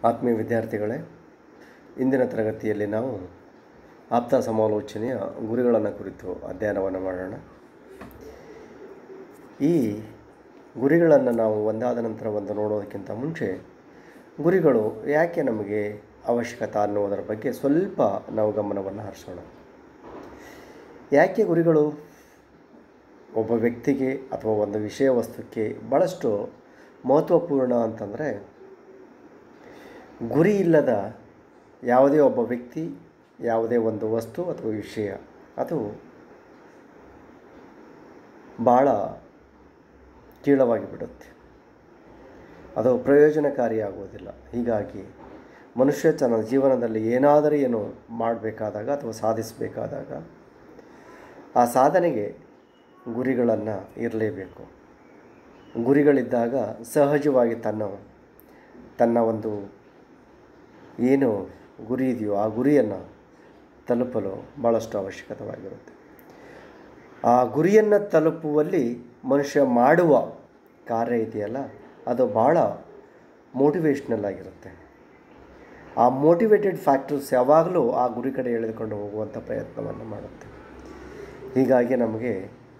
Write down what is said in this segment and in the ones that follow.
ಆತ್ಮೀಯ ವಿದ್ಯಾರ್ಥಿಗಳೇ ಇಂದಿನ ತರಗತಿಯಲ್ಲಿ ನಾವು ಆಪ್ತ ಸಮಾಲೋಚನೆಯ ಗುರಿಗಳನ್ನು ಕುರಿತು ಅಧ್ಯಯನವನ್ನು ಮಾಡೋಣ ಈ ಗುರಿಗಳನ್ನು ನಾವು ಒಂದಾದ ನಂತರ ಒಂದು ನೋಡೋದಕ್ಕಿಂತ ಮುಂಚೆ ಗುರಿಗಳು ಯಾಕೆ ನಮಗೆ ಅವಶ್ಯಕತೆ ಅನ್ನುವುದರ ಬಗ್ಗೆ ಸ್ವಲ್ಪ ನಾವು ಗಮನವನ್ನು ಹರಿಸೋಣ ಯಾಕೆ ಗುರಿಗಳು ಒಬ್ಬ ವ್ಯಕ್ತಿಗೆ ಅಥವಾ ಒಂದು ವಿಷಯ ವಸ್ತುಕ್ಕೆ ಭಾಳಷ್ಟು ಮಹತ್ವಪೂರ್ಣ ಅಂತಂದರೆ ಗುರಿ ಇಲ್ಲದ ಯಾವುದೇ ಒಬ್ಬ ವ್ಯಕ್ತಿ ಯಾವುದೇ ಒಂದು ವಸ್ತು ಅಥವಾ ವಿಷಯ ಅದು ಭಾಳ ಕೀಳವಾಗಿ ಬಿಡುತ್ತೆ ಅದು ಪ್ರಯೋಜನಕಾರಿಯಾಗುವುದಿಲ್ಲ ಹೀಗಾಗಿ ಮನುಷ್ಯ ತನ್ನ ಜೀವನದಲ್ಲಿ ಏನಾದರೂ ಏನು ಮಾಡಬೇಕಾದಾಗ ಅಥವಾ ಸಾಧಿಸಬೇಕಾದಾಗ ಆ ಸಾಧನೆಗೆ ಗುರಿಗಳನ್ನು ಇರಲೇಬೇಕು ಗುರಿಗಳಿದ್ದಾಗ ಸಹಜವಾಗಿ ತನ್ನ ತನ್ನ ಒಂದು ಏನು ಗುರಿ ಇದೆಯೋ ಆ ಗುರಿಯನ್ನು ತಲುಪಲು ಭಾಳಷ್ಟು ಅವಶ್ಯಕವಾಗಿರುತ್ತೆ ಆ ಗುರಿಯನ್ನು ತಲುಪುವಲ್ಲಿ ಮನುಷ್ಯ ಮಾಡುವ ಕಾರ್ಯ ಇದೆಯಲ್ಲ ಅದು ಭಾಳ ಮೋಟಿವೇಶ್ನಲ್ ಆಗಿರುತ್ತೆ ಆ ಮೋಟಿವೇಟೆಡ್ ಫ್ಯಾಕ್ಟರ್ಸ್ ಯಾವಾಗಲೂ ಆ ಗುರಿ ಕಡೆ ಎಳೆದುಕೊಂಡು ಹೋಗುವಂಥ ಪ್ರಯತ್ನವನ್ನು ಮಾಡುತ್ತೆ ಹೀಗಾಗಿ ನಮಗೆ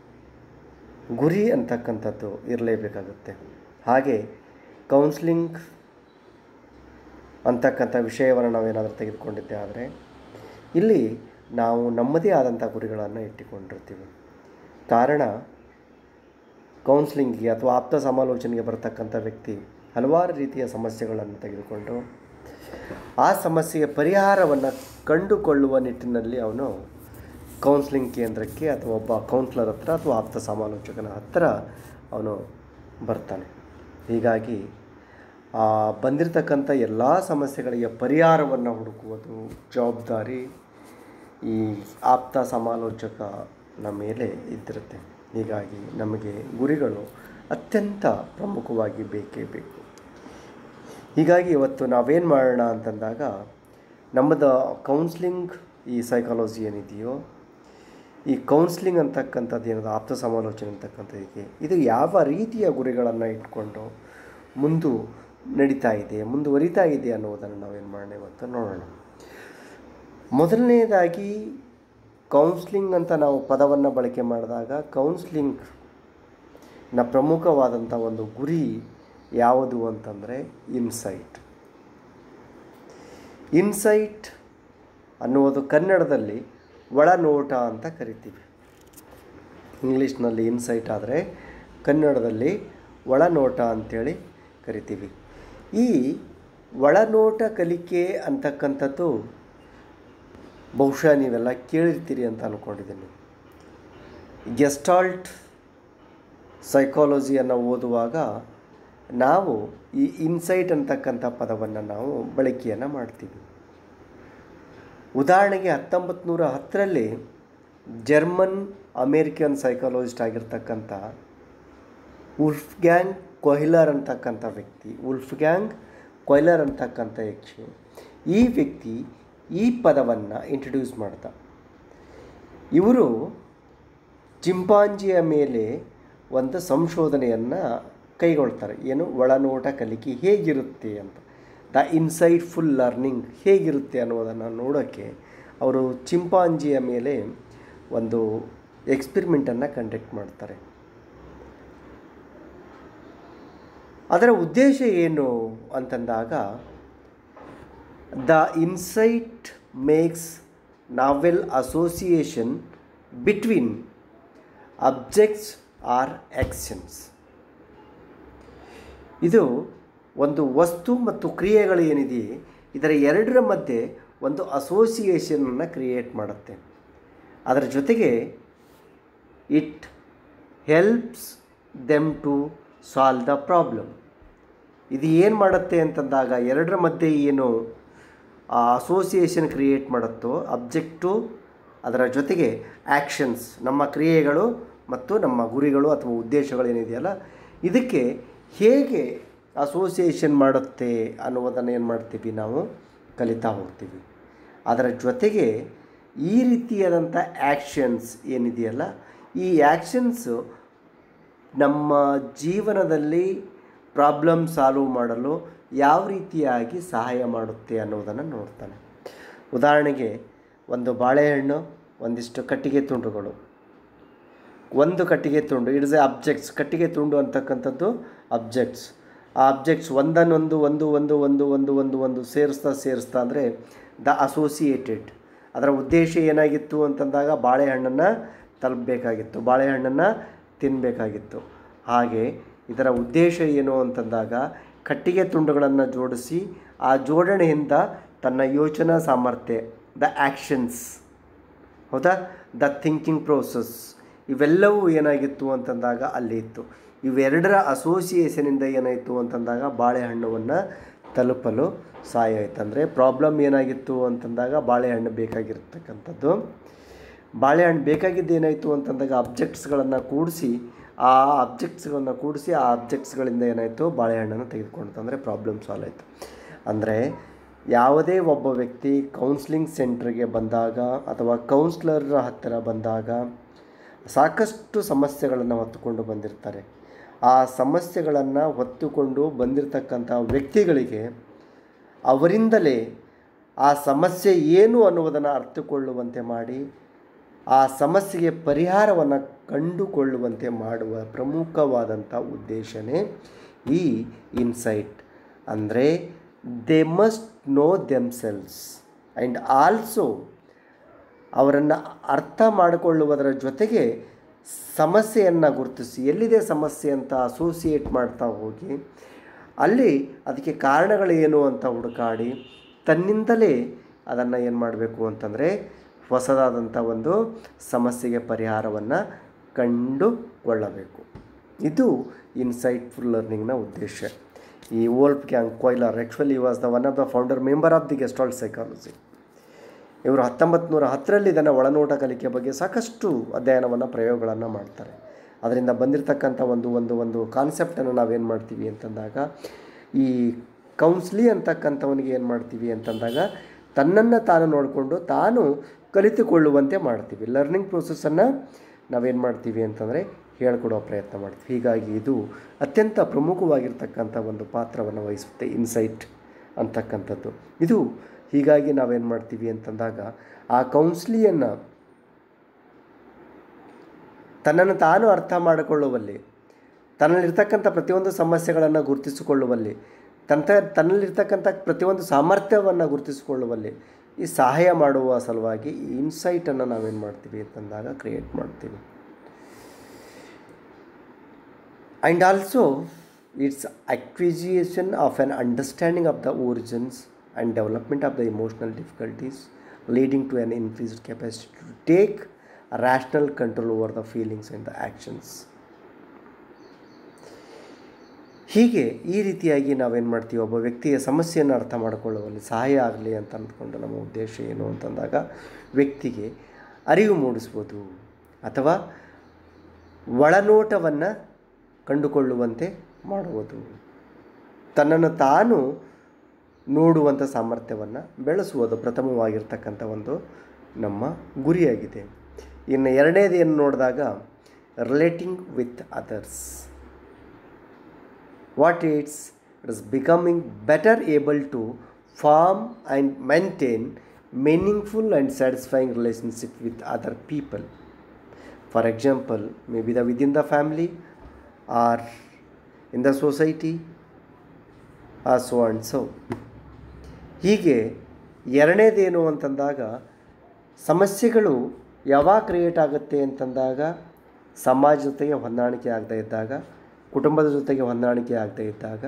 ಗುರಿ ಅಂತಕ್ಕಂಥದ್ದು ಇರಲೇಬೇಕಾಗುತ್ತೆ ಹಾಗೆ ಕೌನ್ಸ್ಲಿಂಗ್ ಅಂತಕ್ಕಂಥ ವಿಷಯವನ್ನು ನಾವೇನಾದರೂ ತೆಗೆದುಕೊಂಡಿದ್ದೆ ಆದರೆ ಇಲ್ಲಿ ನಾವು ನಮ್ಮದೇ ಆದಂಥ ಗುರಿಗಳನ್ನು ಇಟ್ಟುಕೊಂಡಿರ್ತೀವಿ ಕಾರಣ ಕೌನ್ಸ್ಲಿಂಗಿಗೆ ಅಥವಾ ಆಪ್ತ ಸಮಾಲೋಚನೆಗೆ ಬರತಕ್ಕಂಥ ವ್ಯಕ್ತಿ ಹಲವಾರು ರೀತಿಯ ಸಮಸ್ಯೆಗಳನ್ನು ತೆಗೆದುಕೊಂಡು ಆ ಸಮಸ್ಯೆಗೆ ಪರಿಹಾರವನ್ನು ಕಂಡುಕೊಳ್ಳುವ ನಿಟ್ಟಿನಲ್ಲಿ ಅವನು ಕೌನ್ಸ್ಲಿಂಗ್ ಕೇಂದ್ರಕ್ಕೆ ಅಥವಾ ಒಬ್ಬ ಕೌನ್ಸ್ಲರ್ ಹತ್ರ ಅಥವಾ ಆಪ್ತ ಸಮಾಲೋಚಕನ ಹತ್ತಿರ ಅವನು ಬರ್ತಾನೆ ಹೀಗಾಗಿ ಆ ಬಂದಿರತಕ್ಕಂಥ ಎಲ್ಲ ಸಮಸ್ಯೆಗಳಿಗೆ ಪರಿಹಾರವನ್ನು ಹುಡುಕುವುದು ಜವಾಬ್ದಾರಿ ಈ ಆಪ್ತ ಸಮಾಲೋಚಕನ ಮೇಲೆ ಇದ್ದಿರುತ್ತೆ ಹೀಗಾಗಿ ನಮಗೆ ಗುರಿಗಳು ಅತ್ಯಂತ ಪ್ರಮುಖವಾಗಿ ಬೇಕೇ ಬೇಕು ಹೀಗಾಗಿ ಇವತ್ತು ನಾವೇನು ಮಾಡೋಣ ಅಂತಂದಾಗ ನಮ್ಮದು ಕೌನ್ಸ್ಲಿಂಗ್ ಈ ಸೈಕಾಲಜಿ ಏನಿದೆಯೋ ಈ ಕೌನ್ಸ್ಲಿಂಗ್ ಅಂತಕ್ಕಂಥದ್ದು ಏನದು ಆಪ್ತ ಸಮಾಲೋಚನೆ ಅಂತಕ್ಕಂಥದ್ದಕ್ಕೆ ಇದು ಯಾವ ರೀತಿಯ ಗುರಿಗಳನ್ನು ಇಟ್ಕೊಂಡು ಮುಂದು ನಡೀತಾ ಇದೆ ಮುಂದುವರಿತಾ ಇದೆ ಅನ್ನೋದನ್ನು ನಾವೇನು ಮಾಡೋಣ ಇವತ್ತು ನೋಡೋಣ ಮೊದಲನೇದಾಗಿ ಕೌನ್ಸ್ಲಿಂಗ್ ಅಂತ ನಾವು ಪದವನ್ನು ಬಳಕೆ ಮಾಡಿದಾಗ ಕೌನ್ಸ್ಲಿಂಗ್ನ ಪ್ರಮುಖವಾದಂಥ ಒಂದು ಗುರಿ ಯಾವುದು ಅಂತಂದರೆ ಇನ್ಸೈಟ್ ಇನ್ಸೈಟ್ ಅನ್ನುವುದು ಕನ್ನಡದಲ್ಲಿ ಒಳನೋಟ ಅಂತ ಕರಿತೀವಿ ಇಂಗ್ಲೀಷ್ನಲ್ಲಿ ಇನ್ಸೈಟ್ ಆದರೆ ಕನ್ನಡದಲ್ಲಿ ಒಳನೋಟ ಅಂಥೇಳಿ ಕರಿತೀವಿ ಈ ಒಳನೋಟ ಕಲಿಕೆ ಅಂತಕ್ಕಂಥದ್ದು ಬಹುಶಃ ನೀವೆಲ್ಲ ಕೇಳಿರ್ತೀರಿ ಅಂತ ಅಂದ್ಕೊಂಡಿದ್ದೀನಿ ಗೆಸ್ಟಾಲ್ಟ್ ಸೈಕಾಲಜಿಯನ್ನು ಓದುವಾಗ ನಾವು ಈ ಇನ್ಸೈಟ್ ಅಂತಕ್ಕಂಥ ಪದವನ್ನು ನಾವು ಬಳಕೆಯನ್ನು ಮಾಡ್ತೀವಿ ಉದಾಹರಣೆಗೆ ಹತ್ತೊಂಬತ್ತು ನೂರ ಹತ್ತರಲ್ಲಿ ಜರ್ಮನ್ ಅಮೇರಿಕನ್ ಸೈಕಾಲಜಿಸ್ಟ್ ಆಗಿರ್ತಕ್ಕಂಥ ಉಲ್ಫ್ ಗ್ಯಾಂಗ್ ಕೊಯ್ಲರ್ ಅಂತಕ್ಕಂಥ ವ್ಯಕ್ತಿ ಉಲ್ಫ್ ಗ್ಯಾಂಗ್ ಕೊಯ್ಲರ್ ಅಂತಕ್ಕಂಥ ಯಕ್ಷಿ ಈ ವ್ಯಕ್ತಿ ಈ ಪದವನ್ನು ಇಂಟ್ರಡ್ಯೂಸ್ ಮಾಡ್ದ ಇವರು ಚಿಂಪಾಂಜಿಯ ಮೇಲೆ ಒಂದು ಸಂಶೋಧನೆಯನ್ನು ಕೈಗೊಳ್ತಾರೆ ಏನು ಒಳನೋಟ ಕಲಿಕೆ ಹೇಗಿರುತ್ತೆ ಅಂತ ದ ಇನ್ಸೈಟ್ಫುಲ್ ಲರ್ನಿಂಗ್ ಹೇಗಿರುತ್ತೆ ಅನ್ನೋದನ್ನು ನೋಡೋಕ್ಕೆ ಅವರು ಚಿಂಪಾಂಜಿಯ ಮೇಲೆ ಒಂದು ಎಕ್ಸ್ಪಿರಿಮೆಂಟನ್ನು ಕಂಡಕ್ಟ್ ಮಾಡ್ತಾರೆ ಅದರ ಉದ್ದೇಶ ಏನು ಅಂತಂದಾಗ the insight makes novel association between objects or actions ಇದು ಒಂದು ವಸ್ತು ಮತ್ತು ಕ್ರಿಯೆಗಳು ಏನಿದೆ ಇದರ ಎರಡರ ಮಧ್ಯೆ ಒಂದು ಅಸೋಸಿಯೇಷನನ್ನು ಕ್ರಿಯೇಟ್ ಮಾಡುತ್ತೆ ಅದರ ಜೊತೆಗೆ it helps them to solve the problem ಇದು ಏನು ಮಾಡುತ್ತೆ ಅಂತಂದಾಗ ಎರಡರ ಮಧ್ಯೆ ಏನು ಆ ಅಸೋಸಿಯೇಷನ್ ಕ್ರಿಯೇಟ್ ಮಾಡುತ್ತೋ ಅಬ್ಜೆಕ್ಟು ಅದರ ಜೊತೆಗೆ ಆ್ಯಕ್ಷನ್ಸ್ ನಮ್ಮ ಕ್ರಿಯೆಗಳು ಮತ್ತು ನಮ್ಮ ಗುರಿಗಳು ಅಥವಾ ಉದ್ದೇಶಗಳು ಏನಿದೆಯಲ್ಲ ಇದಕ್ಕೆ ಹೇಗೆ ಅಸೋಸಿಯೇಷನ್ ಮಾಡುತ್ತೆ ಅನ್ನುವುದನ್ನು ಏನು ಮಾಡ್ತೀವಿ ನಾವು ಕಲಿತಾ ಹೋಗ್ತೀವಿ ಅದರ ಜೊತೆಗೆ ಈ ರೀತಿಯಾದಂಥ ಆ್ಯಕ್ಷನ್ಸ್ ಏನಿದೆಯಲ್ಲ ಈ ಆ್ಯಕ್ಷನ್ಸು ನಮ್ಮ ಜೀವನದಲ್ಲಿ ಪ್ರಾಬ್ಲಮ್ ಸಾಲ್ವ್ ಮಾಡಲು ಯಾವ ರೀತಿಯಾಗಿ ಸಹಾಯ ಮಾಡುತ್ತೆ ಅನ್ನೋದನ್ನು ನೋಡ್ತಾನೆ ಉದಾಹರಣೆಗೆ ಒಂದು ಬಾಳೆಹಣ್ಣು ಒಂದಿಷ್ಟು ಕಟ್ಟಿಗೆ ತುಂಡುಗಳು ಒಂದು ಕಟ್ಟಿಗೆ ತುಂಡು ಇಟ್ಸ್ ಎ ಅಬ್ಜೆಕ್ಟ್ಸ್ ಕಟ್ಟಿಗೆ ತುಂಡು ಅಂತಕ್ಕಂಥದ್ದು ಅಬ್ಜೆಕ್ಟ್ಸ್ ಆ ಅಬ್ಜೆಕ್ಟ್ಸ್ ಒಂದನ್ನೊಂದು ಒಂದು ಒಂದು ಒಂದು ಒಂದು ಒಂದು ಒಂದು ಸೇರಿಸ್ತಾ ಸೇರಿಸ್ತಾ ಅಂದರೆ ದ ಅಸೋಸಿಯೇಟೆಡ್ ಅದರ ಉದ್ದೇಶ ಏನಾಗಿತ್ತು ಅಂತಂದಾಗ ಬಾಳೆಹಣ್ಣನ್ನು ತಲುಪಬೇಕಾಗಿತ್ತು ಬಾಳೆಹಣ್ಣನ್ನು ತಿನ್ನಬೇಕಾಗಿತ್ತು ಹಾಗೆ ಇದರ ಉದ್ದೇಶ ಏನು ಅಂತಂದಾಗ ಕಟ್ಟಿಗೆ ತುಂಡುಗಳನ್ನು ಜೋಡಿಸಿ ಆ ಜೋಡಣೆಯಿಂದ ತನ್ನ ಯೋಚನಾ ಸಾಮರ್ಥ್ಯ ದ ಆ್ಯಕ್ಷನ್ಸ್ ಹೌದಾ ದ ಥಿಂಕಿಂಗ್ ಪ್ರೋಸೆಸ್ ಇವೆಲ್ಲವೂ ಏನಾಗಿತ್ತು ಅಂತಂದಾಗ ಅಲ್ಲಿ ಇತ್ತು ಇವೆರಡರ ಅಸೋಸಿಯೇಷನಿಂದ ಏನಾಯಿತು ಅಂತಂದಾಗ ಬಾಳೆಹಣ್ಣುವನ್ನು ತಲುಪಲು ಸಹಾಯ ಆಯಿತು ಅಂದರೆ ಪ್ರಾಬ್ಲಮ್ ಏನಾಗಿತ್ತು ಅಂತಂದಾಗ ಬಾಳೆಹಣ್ಣು ಬೇಕಾಗಿರ್ತಕ್ಕಂಥದ್ದು ಬಾಳೆಹಣ್ಣು ಬೇಕಾಗಿದ್ದು ಏನಾಯಿತು ಅಂತಂದಾಗ ಅಬ್ಜೆಕ್ಟ್ಸ್ಗಳನ್ನು ಕೂಡಿಸಿ ಆ ಅಬ್ಜೆಕ್ಟ್ಸ್ಗಳನ್ನು ಕೂಡಿಸಿ ಆ ಅಬ್ಜೆಕ್ಟ್ಸ್ಗಳಿಂದ ಏನಾಯಿತು ಬಾಳೆಹಣ್ಣನ್ನು ತೆಗೆದುಕೊಂಡು ಅಂದರೆ ಪ್ರಾಬ್ಲಮ್ ಸಾಲ್ವ್ ಆಯಿತು ಅಂದರೆ ಯಾವುದೇ ಒಬ್ಬ ವ್ಯಕ್ತಿ ಕೌನ್ಸ್ಲಿಂಗ್ ಸೆಂಟ್ರಿಗೆ ಬಂದಾಗ ಅಥವಾ ಕೌನ್ಸ್ಲರ್ ಹತ್ತಿರ ಬಂದಾಗ ಸಾಕಷ್ಟು ಸಮಸ್ಯೆಗಳನ್ನು ಹೊತ್ತುಕೊಂಡು ಬಂದಿರ್ತಾರೆ ಆ ಸಮಸ್ಯೆಗಳನ್ನು ಹೊತ್ತುಕೊಂಡು ಬಂದಿರತಕ್ಕಂಥ ವ್ಯಕ್ತಿಗಳಿಗೆ ಅವರಿಂದಲೇ ಆ ಸಮಸ್ಯೆ ಏನು ಅನ್ನುವುದನ್ನು ಅರ್ಥಕೊಳ್ಳುವಂತೆ ಮಾಡಿ ಆ ಸಮಸ್ಯೆಗೆ ಪರಿಹಾರವನ್ನು ಕಂಡುಕೊಳ್ಳುವಂತೆ ಮಾಡುವ ಪ್ರಮುಖವಾದಂಥ ಉದ್ದೇಶನೇ ಈ ಇನ್ಸೈಟ್ ಅಂದರೆ they must know themselves and also ಅವರನ್ನು ಅರ್ಥ ಮಾಡಿಕೊಳ್ಳುವುದರ ಜೊತೆಗೆ ಸಮಸ್ಯೆಯನ್ನು ಗುರುತಿಸಿ ಎಲ್ಲಿದೆ ಸಮಸ್ಯೆ ಅಂತ ಅಸೋಸಿಯೇಟ್ ಮಾಡ್ತಾ ಹೋಗಿ ಅಲ್ಲಿ ಅದಕ್ಕೆ ಕಾರಣಗಳೇನು ಅಂತ ಹುಡುಕಾಡಿ ತನ್ನಿಂದಲೇ ಅದನ್ನು ಏನು ಮಾಡಬೇಕು ಅಂತಂದರೆ ಹೊಸದಾದಂಥ ಒಂದು ಸಮಸ್ಯೆಗೆ ಪರಿಹಾರವನ್ನು ಕಂಡುಕೊಳ್ಳಬೇಕು ಇದು ಇನ್ಸೈಟ್ಫುಲ್ ಲರ್ನಿಂಗ್ನ ಉದ್ದೇಶ ಈ Wolfgang Kohler actually was the one of the founder member of the Gestalt psychology ಇವರು ಹತ್ತೊಂಬತ್ತು ನೂರ ಹತ್ತರಲ್ಲಿ ಇದನ್ನು ಒಳನೋಟ ಕಲಿಕೆ ಬಗ್ಗೆ ಸಾಕಷ್ಟು ಅಧ್ಯಯನವನ್ನು ಪ್ರಯೋಗಗಳನ್ನು ಮಾಡ್ತಾರೆ ಅದರಿಂದ ಬಂದಿರತಕ್ಕಂಥ ಒಂದು ಒಂದು ಒಂದು ಕಾನ್ಸೆಪ್ಟನ್ನು ನಾವೇನು ಮಾಡ್ತೀವಿ ಅಂತಂದಾಗ ಈ ಕೌನ್ಸ್ಲಿ ಅಂತಕ್ಕಂಥವನಿಗೆ ಏನು ಮಾಡ್ತೀವಿ ಅಂತಂದಾಗ ತನ್ನನ್ನು ತಾನು ನೋಡಿಕೊಂಡು ತಾನು ಕಲಿತುಕೊಳ್ಳುವಂತೆ ಮಾಡ್ತೀವಿ ಲರ್ನಿಂಗ್ ಪ್ರೋಸೆಸ್ಸನ್ನು ನಾವೇನು ಮಾಡ್ತೀವಿ ಅಂತಂದರೆ ಹೇಳ್ಕೊಡೋ ಪ್ರಯತ್ನ ಮಾಡ್ತೀವಿ ಹೀಗಾಗಿ ಇದು ಅತ್ಯಂತ ಪ್ರಮುಖವಾಗಿರ್ತಕ್ಕಂಥ ಒಂದು ಪಾತ್ರವನ್ನು ವಹಿಸುತ್ತೆ ಇನ್ಸೈಟ್ ಅಂತಕ್ಕಂಥದ್ದು ಇದು ಹೀಗಾಗಿ ನಾವೇನು ಮಾಡ್ತೀವಿ ಅಂತಂದಾಗ ಆ ಕೌನ್ಸ್ಲಿಯನ್ನು ತನ್ನನ್ನು ತಾನು ಅರ್ಥ ಮಾಡಿಕೊಳ್ಳುವಲ್ಲಿ ತನ್ನಲ್ಲಿರ್ತಕ್ಕಂಥ ಪ್ರತಿಯೊಂದು ಸಮಸ್ಯೆಗಳನ್ನು ಗುರುತಿಸಿಕೊಳ್ಳುವಲ್ಲಿ ತನ್ನ ತನ್ನಲ್ಲಿರ್ತಕ್ಕಂಥ ಪ್ರತಿಯೊಂದು ಸಾಮರ್ಥ್ಯವನ್ನು ಗುರುತಿಸಿಕೊಳ್ಳುವಲ್ಲಿ ಈ ಸಹಾಯ ಮಾಡುವ ಸಲುವಾಗಿ ಈ ಇನ್ಸೈಟನ್ನು ನಾವೇನು ಮಾಡ್ತೀವಿ ಅಂತಂದಾಗ ಕ್ರಿಯೇಟ್ ಮಾಡ್ತೀವಿ and also it's acquisition of an understanding of the origins and development of the emotional difficulties leading to an increased capacity to take rational control over the feelings and the actions ಹೀಗೆ ಈ ರೀತಿಯಾಗಿ ನಾವೇನು ಮಾಡ್ತೀವಿ ಒಬ್ಬ ವ್ಯಕ್ತಿಯ ಸಮಸ್ಯೆಯನ್ನು ಅರ್ಥ ಮಾಡಿಕೊಳ್ಳುವಲ್ಲಿ ಸಹಾಯ ಆಗಲಿ ಅಂತ ಅಂದ್ಕೊಂಡು ನಮ್ಮ ಉದ್ದೇಶ ಏನು ಅಂತಂದಾಗ ವ್ಯಕ್ತಿಗೆ ಅರಿವು ಮೂಡಿಸ್ಬೋದು ಅಥವಾ ಒಳನೋಟವನ್ನು ಕಂಡುಕೊಳ್ಳುವಂತೆ ಮಾಡುವುದು ತನ್ನನ್ನು ತಾನು ನೋಡುವಂಥ ಸಾಮರ್ಥ್ಯವನ್ನು ಬೆಳೆಸುವುದು ಪ್ರಥಮವಾಗಿರ್ತಕ್ಕಂಥ ಒಂದು ನಮ್ಮ ಗುರಿಯಾಗಿದೆ ಇನ್ನು ಎರಡನೇದು ಏನು ನೋಡಿದಾಗ relating with others what it's it is becoming better able to form and maintain meaningful and satisfying relationship with other people for example maybe the within the family or in the society or so and so ಹೀಗೆ ಎರಡನೇದೇನು ಅಂತಂದಾಗ ಸಮಸ್ಯೆಗಳು ಯಾವಾಗ create ಆಗುತ್ತೆ ಅಂತಂದಾಗ ಸಮಾಜ ಜೊತೆಗೆ ಹೊಂದಾಣಿಕೆ ಆಗದೇ ಇದ್ದಾಗ ಕುಟುಂಬದ ಜೊತೆಗೆ ಹೊಂದಾಣಿಕೆ ಆಗದೇ ಇದ್ದಾಗ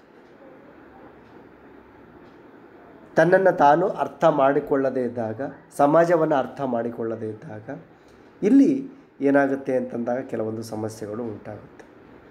ತನ್ನನ್ನು ತಾನು ಅರ್ಥ ಮಾಡಿಕೊಳ್ಳದೇ ಇದ್ದಾಗ ಸಮಾಜವನ್ನು ಅರ್ಥ ಮಾಡಿಕೊಳ್ಳದೇ ಇದ್ದಾಗ ಇಲ್ಲಿ ಏನಾಗುತ್ತೆ ಅಂತಂದಾಗ ಕೆಲವೊಂದು ಸಮಸ್ಯೆಗಳು ಉಂಟಾಗುತ್ತೆ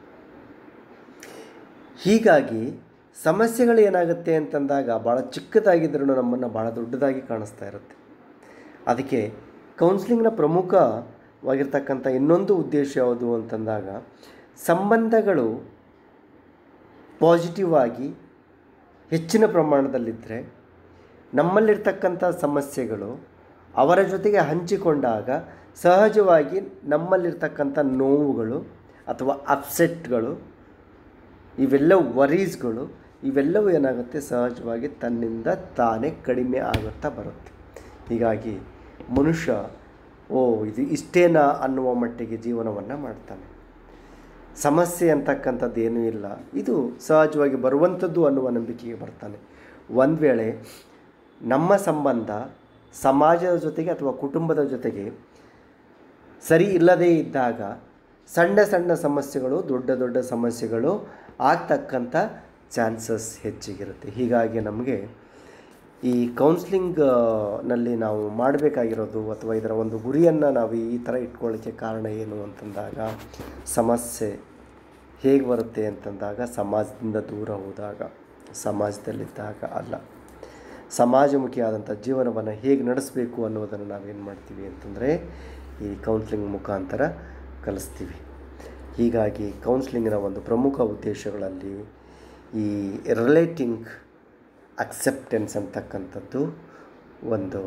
ಹೀಗಾಗಿ ಸಮಸ್ಯೆಗಳು ಏನಾಗುತ್ತೆ ಅಂತಂದಾಗ ಭಾಳ ಚಿಕ್ಕದಾಗಿದ್ರೂ ನಮ್ಮನ್ನು ಭಾಳ ದೊಡ್ಡದಾಗಿ ಕಾಣಿಸ್ತಾ ಇರುತ್ತೆ ಅದಕ್ಕೆ ಕೌನ್ಸಿಲಿಂಗ್ನ ಪ್ರಮುಖವಾಗಿರ್ತಕ್ಕಂಥ ಇನ್ನೊಂದು ಉದ್ದೇಶ ಯಾವುದು ಅಂತಂದಾಗ ಸಂಬಂಧಗಳು ಪಾಸಿಟಿವ್ ಆಗಿ ಹೆಚ್ಚಿನ ಪ್ರಮಾಣದಲ್ಲಿದ್ದರೆ ನಮ್ಮಲ್ಲಿರ್ತಕ್ಕಂಥ ಸಮಸ್ಯೆಗಳು ಅವರ ಜೊತೆಗೆ ಹಂಚಿಕೊಂಡಾಗ ಸಹಜವಾಗಿ ನಮ್ಮಲ್ಲಿರ್ತಕ್ಕಂಥ ನೋವುಗಳು ಅಥವಾ ಅಪ್ಸೆಟ್ಗಳು ಇವೆಲ್ಲ ವರೀಸ್ಗಳು ಇವೆಲ್ಲವೂ ಏನಾಗುತ್ತೆ ಸಹಜವಾಗಿ ತನ್ನಿಂದ ತಾನೇ ಕಡಿಮೆ ಆಗುತ್ತಾ ಬರುತ್ತೆ ಹೀಗಾಗಿ ಮನುಷ್ಯ ಓ ಇದು ಇಷ್ಟೇನಾ ಅನ್ನುವ ಮಟ್ಟಿಗೆ ಜೀವನವನ್ನು ಮಾಡ್ತಾನೆ ಸಮಸ್ಯೆ ಅಂತಕ್ಕಂಥದ್ದು ಏನೂ ಇಲ್ಲ ಇದು ಸಹಜವಾಗಿ ಬರುವಂಥದ್ದು ಅನ್ನುವ ನಂಬಿಕೆಗೆ ಬರ್ತಾನೆ ಒಂದು ವೇಳೆ ನಮ್ಮ ಸಂಬಂಧ ಸಮಾಜದ ಜೊತೆಗೆ ಅಥವಾ ಕುಟುಂಬದ ಜೊತೆಗೆ ಸರಿ ಇಲ್ಲದೇ ಇದ್ದಾಗ ಸಣ್ಣ ಸಣ್ಣ ಸಮಸ್ಯೆಗಳು ದೊಡ್ಡ ದೊಡ್ಡ ಸಮಸ್ಯೆಗಳು ಆಗ್ತಕ್ಕಂಥ ಚಾನ್ಸಸ್ ಹೆಚ್ಚಿಗಿರುತ್ತೆ ಹೀಗಾಗಿ ನಮಗೆ ಈ ಕೌನ್ಸ್ಲಿಂಗ್ ನಲ್ಲಿ ನಾವು ಮಾಡಬೇಕಾಗಿರೋದು ಅಥವಾ ಇದರ ಒಂದು ಗುರಿಯನ್ನು ನಾವು ಈ ಥರ ಇಟ್ಕೊಳ್ಳೋಕ್ಕೆ ಕಾರಣ ಏನು ಅಂತಂದಾಗ ಸಮಸ್ಯೆ ಹೇಗೆ ಬರುತ್ತೆ ಅಂತಂದಾಗ ಸಮಾಜದಿಂದ ದೂರ ಹೋದಾಗ ಸಮಾಜದಲ್ಲಿದ್ದಾಗ ಅಲ್ಲ ಸಮಾಜಮುಖಿಯಾದಂಥ ಜೀವನವನ್ನು ಹೇಗೆ ನಡೆಸಬೇಕು ಅನ್ನೋದನ್ನು ನಾವೇನು ಮಾಡ್ತೀವಿ ಅಂತಂದರೆ ಈ ಕೌನ್ಸ್ಲಿಂಗ್ ಮುಖಾಂತರ ಕಲಿಸ್ತೀವಿ ಹೀಗಾಗಿ ಕೌನ್ಸ್ಲಿಂಗಿನ ಒಂದು ಪ್ರಮುಖ ಉದ್ದೇಶಗಳಲ್ಲಿ ಈ ರಿಲೇಟಿಂಗ್ ಅಕ್ಸೆಪ್ಟೆನ್ಸ್ ಅಂತಕ್ಕಂಥದ್ದು ಒಂದು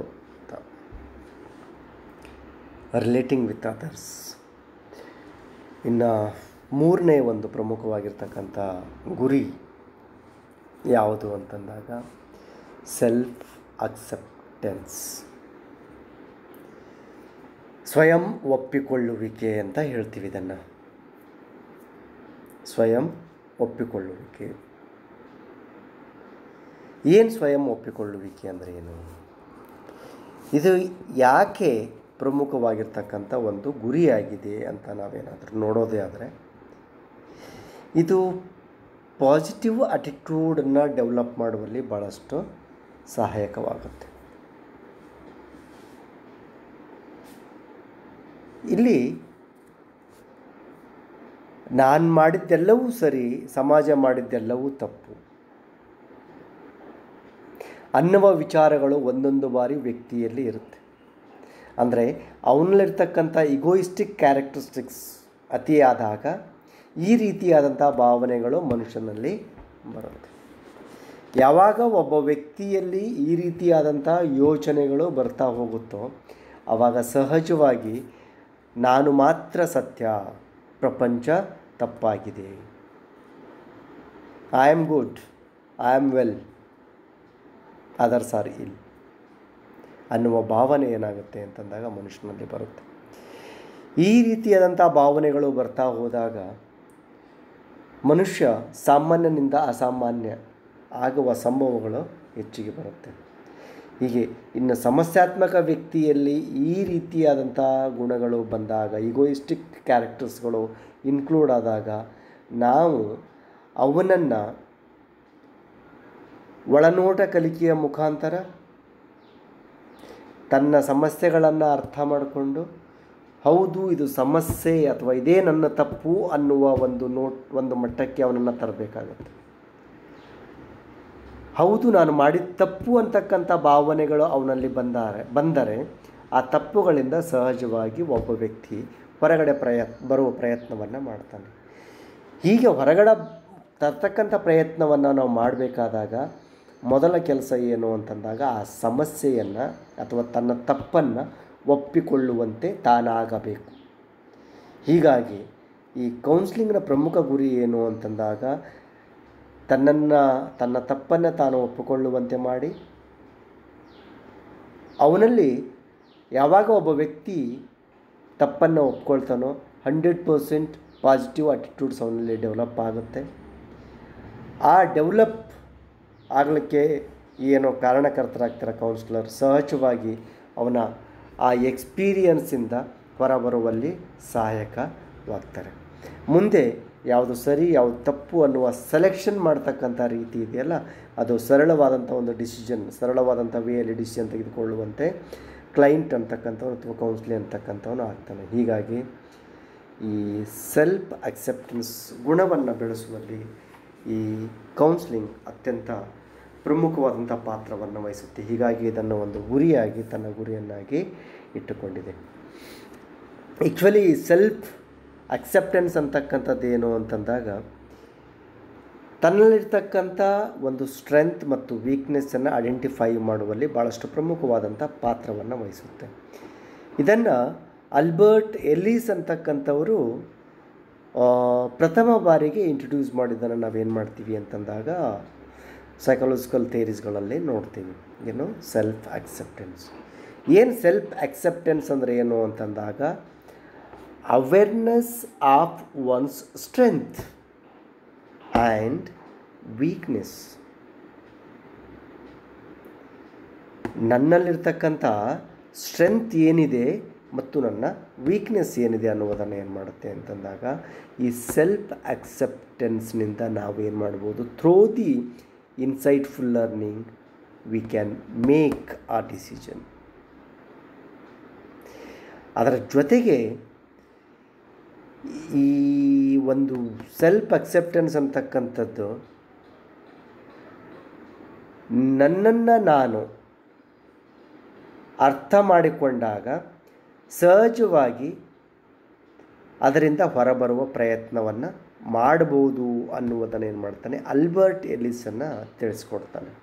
ರಿಲೇಟಿಂಗ್ ವಿತ್ ಅದರ್ಸ್ ಇನ್ನು ಮೂರನೇ ಒಂದು ಪ್ರಮುಖವಾಗಿರ್ತಕ್ಕಂಥ ಗುರಿ ಯಾವುದು ಅಂತಂದಾಗ ಸೆಲ್ಫ್ ಅಕ್ಸೆಪ್ಟೆನ್ಸ್ ಸ್ವಯಂ ಒಪ್ಪಿಕೊಳ್ಳುವಿಕೆ ಅಂತ ಹೇಳ್ತೀವಿ ಇದನ್ನು ಸ್ವಯಂ ಒಪ್ಪಿಕೊಳ್ಳುವಿಕೆ ಏನು ಸ್ವಯಂ ಒಪ್ಪಿಕೊಳ್ಳುವಿಕೆ ಅಂದರೆ ಏನು ಇದು ಯಾಕೆ ಪ್ರಮುಖವಾಗಿರ್ತಕ್ಕಂಥ ಒಂದು ಗುರಿಯಾಗಿದೆ ಅಂತ ನಾವೇನಾದರೂ ನೋಡೋದೇ ಆದರೆ ಇದು ಪಾಸಿಟಿವ್ ಅಟಿಟ್ಯೂಡನ್ನು ಡೆವಲಪ್ ಮಾಡುವಲ್ಲಿ ಭಾಳಷ್ಟು ಸಹಾಯಕವಾಗುತ್ತೆ ಇಲ್ಲಿ ನಾನು ಮಾಡಿದ್ದೆಲ್ಲವೂ ಸರಿ ಸಮಾಜ ಮಾಡಿದ್ದೆಲ್ಲವೂ ತಪ್ಪು ಅನ್ನುವ ವಿಚಾರಗಳು ಒಂದೊಂದು ಬಾರಿ ವ್ಯಕ್ತಿಯಲ್ಲಿ ಇರುತ್ತೆ ಅಂದರೆ ಅವನಲ್ಲಿರ್ತಕ್ಕಂಥ ಇಗೋಯಿಸ್ಟಿಕ್ ಕ್ಯಾರೆಕ್ಟರಿಸ್ಟಿಕ್ಸ್ ಅತಿಯಾದಾಗ ಈ ರೀತಿಯಾದಂಥ ಭಾವನೆಗಳು ಮನುಷ್ಯನಲ್ಲಿ ಬರುತ್ತೆ ಯಾವಾಗ ಒಬ್ಬ ವ್ಯಕ್ತಿಯಲ್ಲಿ ಈ ರೀತಿಯಾದಂಥ ಯೋಚನೆಗಳು ಬರ್ತಾ ಹೋಗುತ್ತೋ ಆವಾಗ ಸಹಜವಾಗಿ ನಾನು ಮಾತ್ರ ಸತ್ಯ ಪ್ರಪಂಚ ತಪ್ಪಾಗಿದೆ I am good I am well others are ill ಅನ್ನುವ ಭಾವನೆ ಏನಾಗುತ್ತೆ ಅಂತಂದಾಗ ಮನುಷ್ಯನಲ್ಲಿ ಬರುತ್ತೆ ಈ ರೀತಿಯಾದಂಥ ಭಾವನೆಗಳು ಬರ್ತಾ ಹೋದಾಗ ಮನುಷ್ಯ ಸಾಮಾನ್ಯನಿಂದ ಅಸಾಮಾನ್ಯ ಆಗುವ ಸಂಭವಗಳು ಹೆಚ್ಚಿಗೆ ಬರುತ್ತೆ ಹೀಗೆ ಇನ್ನು ಸಮಸ್ಯಾತ್ಮಕ ವ್ಯಕ್ತಿಯಲ್ಲಿ ಈ ರೀತಿಯಾದಂಥ ಗುಣಗಳು ಬಂದಾಗ ಈಗೋಯಿಸ್ಟಿಕ್ ಕ್ಯಾರೆಕ್ಟರ್ಸ್ಗಳು ಇನ್ಕ್ಲೂಡ್ ಆದಾಗ ನಾವು ಅವನನ್ನು ಒಳನೋಟ ಕಲಿಕೆಯ ಮುಖಾಂತರ ತನ್ನ ಸಮಸ್ಯೆಗಳನ್ನು ಅರ್ಥ ಮಾಡಿಕೊಂಡು ಹೌದು ಇದು ಸಮಸ್ಯೆ ಅಥವಾ ಇದೇ ನನ್ನ ತಪ್ಪು ಅನ್ನುವ ಒಂದು ನೋಟ್ ಒಂದು ಮಟ್ಟಕ್ಕೆ ಅವನನ್ನು ತರಬೇಕಾಗುತ್ತೆ ಹೌದು ನಾನು ಮಾಡಿದ ತಪ್ಪು ಅಂತಕ್ಕಂಥ ಭಾವನೆಗಳು ಅವನಲ್ಲಿ ಬಂದರೆ ಬಂದರೆ ಆ ತಪ್ಪುಗಳಿಂದ ಸಹಜವಾಗಿ ಒಬ್ಬ ವ್ಯಕ್ತಿ ಹೊರಗಡೆ ಪ್ರಯತ್ ಬರುವ ಪ್ರಯತ್ನವನ್ನು ಮಾಡ್ತಾನೆ ಹೀಗೆ ಹೊರಗಡೆ ತರ್ತಕ್ಕಂಥ ಪ್ರಯತ್ನವನ್ನು ನಾವು ಮಾಡಬೇಕಾದಾಗ ಮೊದಲ ಕೆಲಸ ಏನು ಅಂತಂದಾಗ ಆ ಸಮಸ್ಯೆಯನ್ನು ಅಥವಾ ತನ್ನ ತಪ್ಪನ್ನು ಒಪ್ಪಿಕೊಳ್ಳುವಂತೆ ತಾನಾಗಬೇಕು ಹೀಗಾಗಿ ಈ ಕೌನ್ಸ್ಲಿಂಗ್ನ ಪ್ರಮುಖ ಗುರಿ ಏನು ಅಂತಂದಾಗ ತನ್ನನ್ನು ತನ್ನ ತಪ್ಪನ್ನು ತಾನು ಒಪ್ಪಿಕೊಳ್ಳುವಂತೆ ಮಾಡಿ ಅವನಲ್ಲಿ ಯಾವಾಗ ಒಬ್ಬ ವ್ಯಕ್ತಿ ತಪ್ಪನ್ನು ಒಪ್ಕೊಳ್ತಾನೋ ಹಂಡ್ರೆಡ್ ಪರ್ಸೆಂಟ್ ಪಾಸಿಟಿವ್ ಆಟಿಟ್ಯೂಡ್ಸ್ ಅವನಲ್ಲಿ ಡೆವಲಪ್ ಆಗುತ್ತೆ ಆ ಡೆವಲಪ್ ಆಗಲಿಕ್ಕೆ ಏನೋ ಕಾರಣಕರ್ತರಾಗ್ತಾರೆ ಕೌನ್ಸಿಲರ್ ಸಹಜವಾಗಿ ಅವನ ಆ ಎಕ್ಸ್ಪೀರಿಯನ್ಸಿಂದ ಹೊರಬರುವಲ್ಲಿ ಸಹಾಯಕವಾಗ್ತಾರೆ ಮುಂದೆ ಯಾವುದು ಸರಿ ಯಾವುದು ತಪ್ಪು ಅನ್ನುವ ಸೆಲೆಕ್ಷನ್ ಮಾಡ್ತಕ್ಕಂಥ ರೀತಿ ಇದೆಯಲ್ಲ ಅದು ಸರಳವಾದಂಥ ಒಂದು ಡಿಸಿಷನ್ ಸರಳವಾದಂಥ ವೇಯಲ್ಲಿ ಡಿಸಿಷನ್ ತೆಗೆದುಕೊಳ್ಳುವಂತೆ ಕ್ಲೈಂಟ್ ಅಂತಕ್ಕಂಥವನು ಅಥವಾ ಕೌನ್ಸಿಲಿಂಗ್ ಅಂತಕ್ಕಂಥವನು ಆಗ್ತಾನೆ ಹೀಗಾಗಿ ಈ ಸೆಲ್ಫ್ ಅಕ್ಸೆಪ್ಟೆನ್ಸ್ ಗುಣವನ್ನು ಬೆಳೆಸುವಲ್ಲಿ ಈ ಕೌನ್ಸ್ಲಿಂಗ್ ಅತ್ಯಂತ ಪ್ರಮುಖವಾದಂಥ ಪಾತ್ರವನ್ನು ವಹಿಸುತ್ತೆ ಹೀಗಾಗಿ ಇದನ್ನು ಒಂದು ಗುರಿಯಾಗಿ ತನ್ನ ಗುರಿಯನ್ನಾಗಿ ಇಟ್ಟುಕೊಂಡಿದೆ ಆ್ಯಕ್ಚುಲಿ ಸೆಲ್ಫ್ ಅಕ್ಸೆಪ್ಟೆನ್ಸ್ ಅಂತಕ್ಕಂಥದ್ದು ಏನು ಅಂತಂದಾಗ ತನ್ನಲ್ಲಿರ್ತಕ್ಕಂಥ ಒಂದು ಸ್ಟ್ರೆಂತ್ ಮತ್ತು ವೀಕ್ನೆಸ್ಸನ್ನು ಐಡೆಂಟಿಫೈ ಮಾಡುವಲ್ಲಿ ಭಾಳಷ್ಟು ಪ್ರಮುಖವಾದಂಥ ಪಾತ್ರವನ್ನು ವಹಿಸುತ್ತೆ ಇದನ್ನು ಅಲ್ಬರ್ಟ್ ಎಲೀಸ್ ಅಂತಕ್ಕಂಥವರು ಪ್ರಥಮ ಬಾರಿಗೆ ಇಂಟ್ರೊಡ್ಯೂಸ್ ಮಾಡಿದ್ದನ್ನು ನಾವೇನು ಮಾಡ್ತೀವಿ ಅಂತಂದಾಗ ಸೈಕಾಲಜಿಕಲ್ ಥೇರೀಸ್ಗಳಲ್ಲಿ ನೋಡ್ತೀವಿ ಏನು ಸೆಲ್ಫ್ ಅಕ್ಸೆಪ್ಟೆನ್ಸ್ ಏನು ಸೆಲ್ಫ್ ಅಕ್ಸೆಪ್ಟೆನ್ಸ್ ಅಂದರೆ ಏನು ಅಂತಂದಾಗ awareness of one's strength and weakness ನನ್ನಲ್ಲಿರ್ತಕ್ಕಂಥ ಸ್ಟ್ರೆಂತ್ ಏನಿದೆ ಮತ್ತು ನನ್ನ ವೀಕ್ನೆಸ್ ಏನಿದೆ ಅನ್ನುವುದನ್ನು ಏನು ಮಾಡುತ್ತೆ ಅಂತಂದಾಗ ಈ ಸೆಲ್ಫ್ ಅಕ್ಸೆಪ್ಟೆನ್ಸ್ನಿಂದ ನಾವು ಏನು ಮಾಡ್ಬೋದು through the insightful learning we can make a decision ಅದರ ಜೊತೆಗೆ ಈ ಒಂದು ಸೆಲ್ಫ್ ಅಕ್ಸೆಪ್ಟೆನ್ಸ್ ಅಂತಕ್ಕಂಥದ್ದು ನನ್ನನ್ನು ನಾನು ಅರ್ಥ ಮಾಡಿಕೊಂಡಾಗ ಸಹಜವಾಗಿ ಅದರಿಂದ ಹೊರಬರುವ ಪ್ರಯತ್ನವನ್ನು ಮಾಡ್ಬೋದು ಅನ್ನುವುದನ್ನು ಏನು ಮಾಡ್ತಾನೆ ಅಲ್ಬರ್ಟ್ ಎಲಿಸನ್ನು ತಿಳಿಸ್ಕೊಡ್ತಾನೆ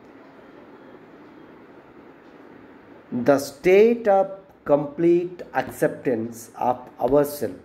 the state of complete acceptance of our self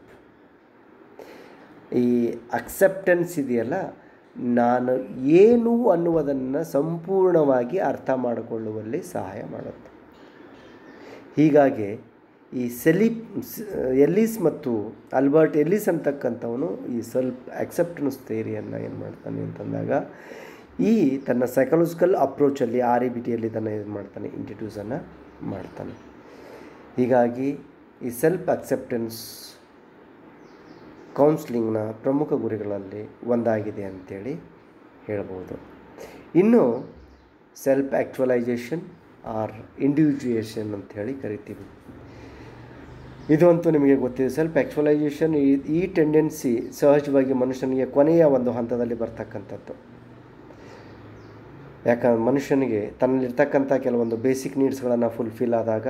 ಈ ಅಕ್ಸೆಪ್ಟೆನ್ಸ್ ಇದೆಯಲ್ಲ ನಾನು ಏನು ಅನ್ನುವುದನ್ನು ಸಂಪೂರ್ಣವಾಗಿ ಅರ್ಥ ಮಾಡಿಕೊಳ್ಳುವಲ್ಲಿ ಸಹಾಯ ಮಾಡುತ್ತೆ ಹೀಗಾಗಿ ಈ ಸೆಲಿ ಎಲ್ಲಿಸ್ ಮತ್ತು ಅಲ್ಬರ್ಟ್ ಎಲ್ಲಿಸ್ ಅಂತಕ್ಕಂಥವನು ಈ ಸೆಲ್ಫ್ ಅಕ್ಸೆಪ್ಟೆನ್ಸ್ ಥೇರಿಯನ್ನು ಏನು ಮಾಡ್ತಾನೆ ಅಂತಂದಾಗ ಈ ತನ್ನ ಸೈಕಲಾಜಿಕಲ್ ಅಪ್ರೋಚಲ್ಲಿ ಆರ್ ಇ ಬಿ ಟಿಯಲ್ಲಿ ಇದನ್ನು ಏನು ಮಾಡ್ತಾನೆ ಇಂಟ್ರಡ್ಯೂಸನ್ನು ಮಾಡ್ತಾನೆ ಹೀಗಾಗಿ ಈ ಸೆಲ್ಫ್ ಅಕ್ಸೆಪ್ಟೆನ್ಸ್ ಕೌನ್ಸ್ಲಿಂಗ್ನ ಪ್ರಮುಖ ಗುರಿಗಳಲ್ಲಿ ಒಂದಾಗಿದೆ ಅಂತೇಳಿ ಹೇಳ್ಬೋದು ಇನ್ನು ಸೆಲ್ಫ್ ಆ್ಯಕ್ಚುವಲೈಸೇಷನ್ ಆರ್ ಇಂಡಿವಿಜುಯೇಷನ್ ಅಂತ ಹೇಳಿ ಕರಿತೀವಿ ಇದು ಅಂತೂ ನಿಮಗೆ ಗೊತ್ತಿದೆ ಸೆಲ್ಫ್ ಆ್ಯಕ್ಚುವಲೈಸೇಷನ್ ಈ ಈ ಟೆಂಡೆನ್ಸಿ ಸಹಜವಾಗಿ ಮನುಷ್ಯನಿಗೆ ಕೊನೆಯ ಒಂದು ಹಂತದಲ್ಲಿ ಬರ್ತಕ್ಕಂಥದ್ದು ಯಾಕಂದ್ರೆ ಮನುಷ್ಯನಿಗೆ ತನ್ನಲ್ಲಿರ್ತಕ್ಕಂಥ ಕೆಲವೊಂದು ಬೇಸಿಕ್ ನೀಡ್ಸ್ಗಳನ್ನು ಫುಲ್ಫಿಲ್ ಆದಾಗ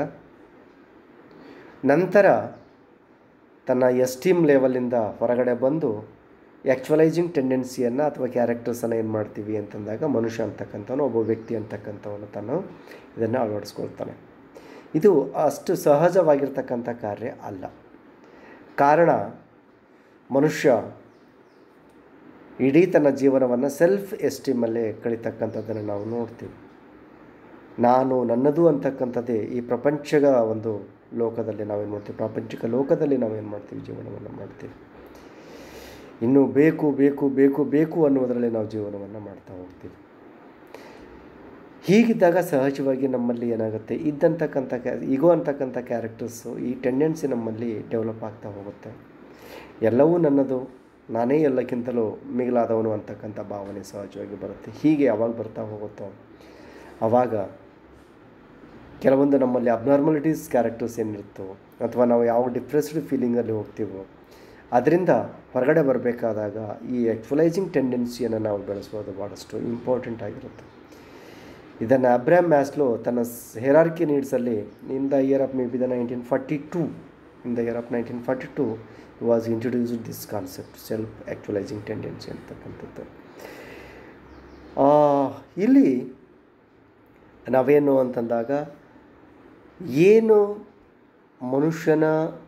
ನಂತರ ತನ್ನ ಎಸ್ಟೀಮ್ ಲೆವೆಲಿಂದ ಹೊರಗಡೆ ಬಂದು ಆ್ಯಕ್ಚುವಲೈಸಿಂಗ್ ಟೆಂಡೆನ್ಸಿಯನ್ನು ಅಥವಾ ಕ್ಯಾರೆಕ್ಟರ್ಸನ್ನು ಏನು ಮಾಡ್ತೀವಿ ಅಂತಂದಾಗ ಮನುಷ್ಯ ಅಂತಕ್ಕಂಥವನು ಒಬ್ಬ ವ್ಯಕ್ತಿ ಅಂತಕ್ಕಂಥವನು ತಾನು ಇದನ್ನು ಅಳವಡಿಸ್ಕೊಳ್ತಾನೆ ಇದು ಅಷ್ಟು ಸಹಜವಾಗಿರ್ತಕ್ಕಂಥ ಕಾರ್ಯ ಅಲ್ಲ ಕಾರಣ ಮನುಷ್ಯ ಇಡೀ ತನ್ನ ಜೀವನವನ್ನು ಸೆಲ್ಫ್ ಎಸ್ಟೀಮಲ್ಲೇ ಕಳೀತಕ್ಕಂಥದ್ದನ್ನು ನಾವು ನೋಡ್ತೀವಿ ನಾನು ನನ್ನದು ಅಂತಕ್ಕಂಥದ್ದೇ ಈ ಪ್ರಪಂಚದ ಒಂದು ಲೋಕದಲ್ಲಿ ನಾವೇನು ಮಾಡ್ತೀವಿ ಪ್ರಾಪಂಚಿಕ ಲೋಕದಲ್ಲಿ ನಾವೇನು ಮಾಡ್ತೀವಿ ಜೀವನವನ್ನು ಮಾಡ್ತೀವಿ ಇನ್ನು ಬೇಕು ಬೇಕು ಬೇಕು ಬೇಕು ಅನ್ನುವುದರಲ್ಲಿ ನಾವು ಜೀವನವನ್ನು ಮಾಡ್ತಾ ಹೋಗ್ತೀವಿ ಹೀಗಿದ್ದಾಗ ಸಹಜವಾಗಿ ನಮ್ಮಲ್ಲಿ ಏನಾಗುತ್ತೆ ಇದ್ದಂತಕ್ಕಂಥ ಕ್ಯಾ ಈಗೋ ಅಂತಕ್ಕಂಥ ಕ್ಯಾರೆಕ್ಟರ್ಸು ಈ ಟೆಂಡೆನ್ಸಿ ನಮ್ಮಲ್ಲಿ ಡೆವಲಪ್ ಆಗ್ತಾ ಹೋಗುತ್ತೆ ಎಲ್ಲವೂ ನನ್ನದು ನಾನೇ ಎಲ್ಲಕ್ಕಿಂತಲೂ ಮಿಗಿಲಾದವನು ಅಂತಕ್ಕಂಥ ಭಾವನೆ ಸಹಜವಾಗಿ ಬರುತ್ತೆ ಹೀಗೆ ಯಾವಾಗ ಬರ್ತಾ ಹೋಗುತ್ತೋ ಆವಾಗ ಕೆಲವೊಂದು ನಮ್ಮಲ್ಲಿ ಅಬ್ನಾರ್ಮಲಿಟೀಸ್ ಕ್ಯಾರೆಕ್ಟರ್ಸ್ ಏನಿರುತ್ತೋ ಅಥವಾ ನಾವು ಯಾವ ಡಿಪ್ರೆಸ್ಡ್ ಫೀಲಿಂಗಲ್ಲಿ ಹೋಗ್ತೀವೋ ಅದರಿಂದ ಹೊರಗಡೆ ಬರಬೇಕಾದಾಗ ಈ ಆ್ಯಕ್ಚುಲೈಸಿಂಗ್ ಟೆಂಡೆನ್ಸಿಯನ್ನು ನಾವು ಬೆಳೆಸೋದು ಭಾಳಷ್ಟು ಇಂಪಾರ್ಟೆಂಟ್ ಆಗಿರುತ್ತೆ ಇದನ್ನು ಅಬ್ರಾಮ್ ಮ್ಯಾಸ್ಲೋ ತನ್ನ ಹೆರಾರ್ಕಿ ನೀಡ್ಸಲ್ಲಿ in the year of may be the nineteen forty two in the year of nineteen forty two was introduced this concept self actualising tendency ಅಂತಕ್ಕಂಥದ್ದು ಇಲ್ಲಿ ನಾವೇನು ಅಂತಂದಾಗ ಏನು ಮನುಷ್ಯನ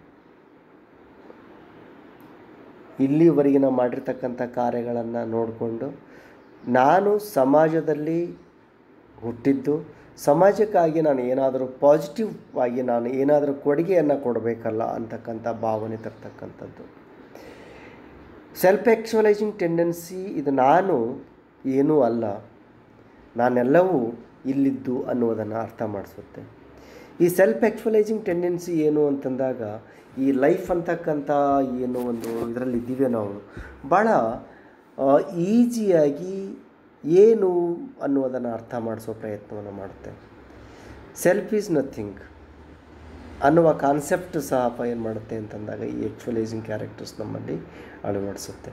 ಇಲ್ಲಿವರೆಗಿನ ಮಾಡಿರ್ತಕ್ಕಂಥ ಕಾರ್ಯಗಳನ್ನು ನೋಡಿಕೊಂಡು ನಾನು ಸಮಾಜದಲ್ಲಿ ಹುಟ್ಟಿದ್ದು ಸಮಾಜಕ್ಕಾಗಿ ನಾನು ಏನಾದರೂ ಪಾಸಿಟಿವ್ ಆಗಿ ನಾನು ಏನಾದರೂ ಕೊಡುಗೆಯನ್ನು ಕೊಡಬೇಕಲ್ಲ ಅಂತಕ್ಕಂಥ ಭಾವನೆ ತರ್ತಕ್ಕಂಥದ್ದು ಸೆಲ್ಫ್ ಆ್ಯಕ್ಚುವಲೈಸಿಂಗ್ ಟೆಂಡೆನ್ಸಿ ಇದು ನಾನು ಏನೂ ಅಲ್ಲ ನಾನೆಲ್ಲವೂ ಇಲ್ಲಿದ್ದು ಅನ್ನುವುದನ್ನು ಅರ್ಥ ಮಾಡಿಸುತ್ತೆ ಈ ಸೆಲ್ಫ್ ಆ್ಯಕ್ಚುವಲೈಸಿಂಗ್ ಟೆಂಡೆನ್ಸಿ ಏನು ಅಂತಂದಾಗ ಈ ಲೈಫ್ ಅಂತಕ್ಕಂಥ ಏನು ಒಂದು ಇದರಲ್ಲಿ ಇದ್ದೀವಿ ನಾವು ಭಾಳ ಈಸಿಯಾಗಿ ಏನು ಅನ್ನುವುದನ್ನು ಅರ್ಥ ಮಾಡಿಸೋ ಪ್ರಯತ್ನವನ್ನು ಮಾಡುತ್ತೆ ಸೆಲ್ಫ್ ಈಸ್ ನಥಿಂಗ್ ಅನ್ನುವ ಕಾನ್ಸೆಪ್ಟ್ ಸಹ ಏನು ಮಾಡುತ್ತೆ ಅಂತಂದಾಗ ಈ ಆ್ಯಕ್ಚುವಲೈಸಿಂಗ್ ಕ್ಯಾರೆಕ್ಟರ್ಸ್ ನಮ್ಮಲ್ಲಿ ಅಳವಡಿಸುತ್ತೆ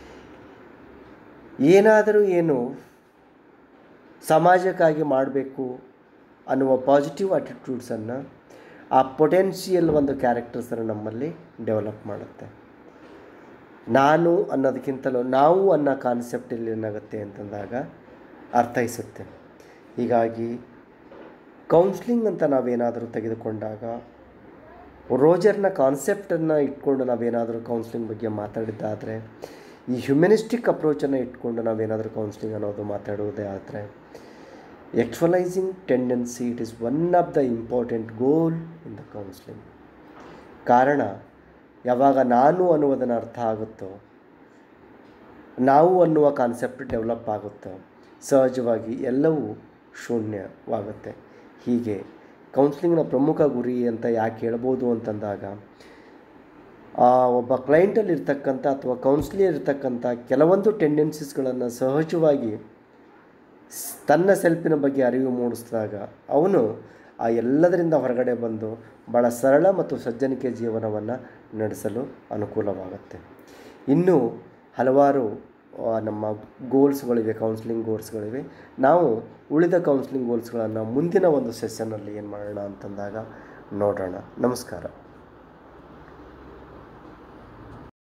ಏನಾದರೂ ಏನು ಸಮಾಜಕ್ಕಾಗಿ ಮಾಡಬೇಕು ಅನ್ನುವ ಪಾಸಿಟಿವ್ ಆಟಿಟ್ಯೂಡ್ಸನ್ನು ಆ ಪೊಟೆನ್ಷಿಯಲ್ ಒಂದು ಕ್ಯಾರೆಕ್ಟರ್ಸನ್ನು ನಮ್ಮಲ್ಲಿ ಡೆವಲಪ್ ಮಾಡುತ್ತೆ ನಾನು ಅನ್ನೋದಕ್ಕಿಂತಲೂ ನಾವು ಅನ್ನೋ ಕಾನ್ಸೆಪ್ಟ್ ಇಲ್ಲಿ ಏನಾಗುತ್ತೆ ಅಂತಂದಾಗ ಅರ್ಥೈಸುತ್ತೆ ಹೀಗಾಗಿ ಕೌನ್ಸ್ಲಿಂಗ್ ಅಂತ ನಾವೇನಾದರೂ ತೆಗೆದುಕೊಂಡಾಗ ರೋಜರ್ನ ಕಾನ್ಸೆಪ್ಟನ್ನು ಇಟ್ಕೊಂಡು ನಾವೇನಾದರೂ ಕೌನ್ಸ್ಲಿಂಗ್ ಬಗ್ಗೆ ಮಾತಾಡಿದ್ದಾದರೆ ಈ ಹ್ಯುಮನಿಸ್ಟಿಕ್ ಅಪ್ರೋಚನ್ನು ಇಟ್ಕೊಂಡು ನಾವೇನಾದರೂ ಕೌನ್ಸ್ಲಿಂಗ್ ಅನ್ನೋದು ಮಾತಾಡುವುದೇ ಆದರೆ actualising tendency it is one of the important goal in the counselling ಕಾರಣ ಯಾವಾಗ ನಾನು ಅನ್ನುವುದನ್ನು ಅರ್ಥ ಆಗುತ್ತೋ ನಾವು ಅನ್ನುವ ಕಾನ್ಸೆಪ್ಟ್ ಡೆವಲಪ್ ಆಗುತ್ತೋ ಸಹಜವಾಗಿ ಎಲ್ಲವೂ ಶೂನ್ಯವಾಗುತ್ತೆ ಹೀಗೆ ಕೌನ್ಸ್ಲಿಂಗ್ನ ಪ್ರಮುಖ ಗುರಿ ಅಂತ ಯಾಕೆ ಹೇಳ್ಬೋದು ಅಂತಂದಾಗ ಆ ಒಬ್ಬ ಕ್ಲೈಂಟಲ್ಲಿ ಇರ್ತಕ್ಕಂಥ ಅಥವಾ ಕೌನ್ಸ್ಲಿಯರ್ ಇರ್ತಕ್ಕಂಥ ಕೆಲವೊಂದು ಟೆಂಡೆನ್ಸೀಸ್ಗಳನ್ನು ಸಹಜವಾಗಿ ಸ್- ತನ್ನ ಸೆಲ್ಫಿನ ಬಗ್ಗೆ ಅರಿವು ಮೂಡಿಸಿದಾಗ ಅವನು ಆ ಎಲ್ಲದರಿಂದ ಹೊರಗಡೆ ಬಂದು ಭಾಳ ಸರಳ ಮತ್ತು ಸಜ್ಜನಿಕೆ ಜೀವನವನ್ನು ನಡೆಸಲು ಅನುಕೂಲವಾಗುತ್ತೆ ಇನ್ನು ಹಲವಾರು ಆ, ನಮ್ಮ ಗೋಲ್ಸ್ಗಳಿವೆ ಕೌನ್ಸ್ಲಿಂಗ್ ಗೋಲ್ಸ್ಗಳಿವೆ ನಾವು ಉಳಿದ ಕೌನ್ಸ್ಲಿಂಗ್ ಗೋಲ್ಸ್ಗಳನ್ನು ಮುಂದಿನ ಒಂದು ಸೆಷನ್ನಲ್ಲಿ ಏನು ಮಾಡೋಣ ಅಂತಂದಾಗ ನೋಡೋಣ ನಮಸ್ಕಾರ